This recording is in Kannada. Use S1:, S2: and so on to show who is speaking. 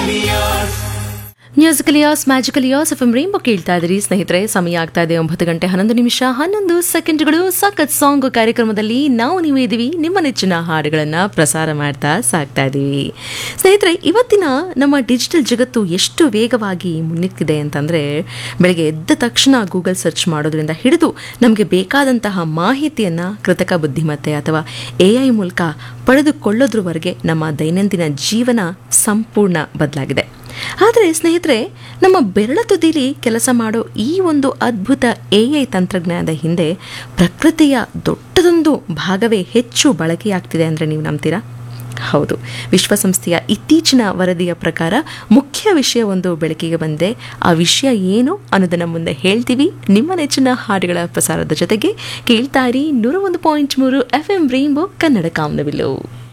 S1: musical yours magically yours F M rainbow ಕೇಳ್ತಾ ಇದ್ರಿ ಸ್ನೇಹಿತರೆ ಸಮಯ ಆಗ್ತಾ ಇದೆ ಒಂಬತ್ತು ಗಂಟೆ ಹನ್ನೊಂದು ನಿಮಿಷ ಹನ್ನೊಂದು ಸೆಕೆಂಡ್ಗಳು ಸಖತ್ ಸಾಂಗ್ ಕಾರ್ಯಕ್ರಮದಲ್ಲಿ ನಾವು ನೀವು ಇದೀವಿ ನಿಮ್ಮ ನೆಚ್ಚಿನ ಹಾಡುಗಳನ್ನು ಪ್ರಸಾರ ಮಾಡ್ತಾ ಸಾಕ್ತಾ ಇದ್ದೀವಿ ಸ್ನೇಹಿತರೆ ಇವತ್ತಿನ ನಮ್ಮ ಡಿಜಿಟಲ್ ಜಗತ್ತು ಎಷ್ಟು ವೇಗವಾಗಿ ಮುನ್ನುಗ್ಗಿದೆ ಅಂತಂದರೆ ಬೆಳಗ್ಗೆ ಎದ್ದ ತಕ್ಷಣ ಗೂಗಲ್ ಸರ್ಚ್ ಮಾಡೋದ್ರಿಂದ ಹಿಡಿದು ನಮಗೆ ಬೇಕಾದಂತಹ ಮಾಹಿತಿಯನ್ನು ಕೃತಕ ಬುದ್ಧಿಮತ್ತೆ ಅಥವಾ ಎ ಐ ಮೂಲಕ ಪಡೆದುಕೊಳ್ಳೋದ್ರವರೆಗೆ ನಮ್ಮ ದೈನಂದಿನ ಜೀವನ ಸಂಪೂರ್ಣ ಬದಲಾಗಿದೆ ಆದರೆ ಸ್ನೇಹಿತರೆ ನಮ್ಮ ಬೆರಳ ತುದಿಲಿ ಕೆಲಸ ಮಾಡೋ ಈ ಒಂದು ಅದ್ಭುತ ಎ ಐ ತಂತ್ರಜ್ಞಾನದ ಹಿಂದೆ ಪ್ರಕೃತಿಯ ದೊಡ್ಡದೊಂದು ಭಾಗವೇ ಹೆಚ್ಚು ಬಳಕೆಯಾಗ್ತಿದೆ ಅಂದರೆ ನೀವು ನಂಬ್ತೀರಾ ಹೌದು ವಿಶ್ವಸಂಸ್ಥೆಯ ಇತ್ತೀಚಿನ ವರದಿಯ ಪ್ರಕಾರ ಮುಖ್ಯ ವಿಷಯ ಒಂದು ಬೆಳಕಿಗೆ ಬಂದೆ ಆ ವಿಷಯ ಏನು ಅನ್ನೋದನ್ನ ಮುಂದೆ ಹೇಳ್ತೀವಿ ನಿಮ್ಮ ನೆಚ್ಚಿನ ಹಾಡುಗಳ ಪ್ರಸಾರದ ಜೊತೆಗೆ ಕೇಳ್ತಾ ಇರಿ ನೂರ ಒಂದು ಪಾಯಿಂಟ್ ಮೂರು ಎಫ್ ಎಂ ರೈನ್ಬೋ ಕನ್ನಡ ಕಾಮನವಿಲು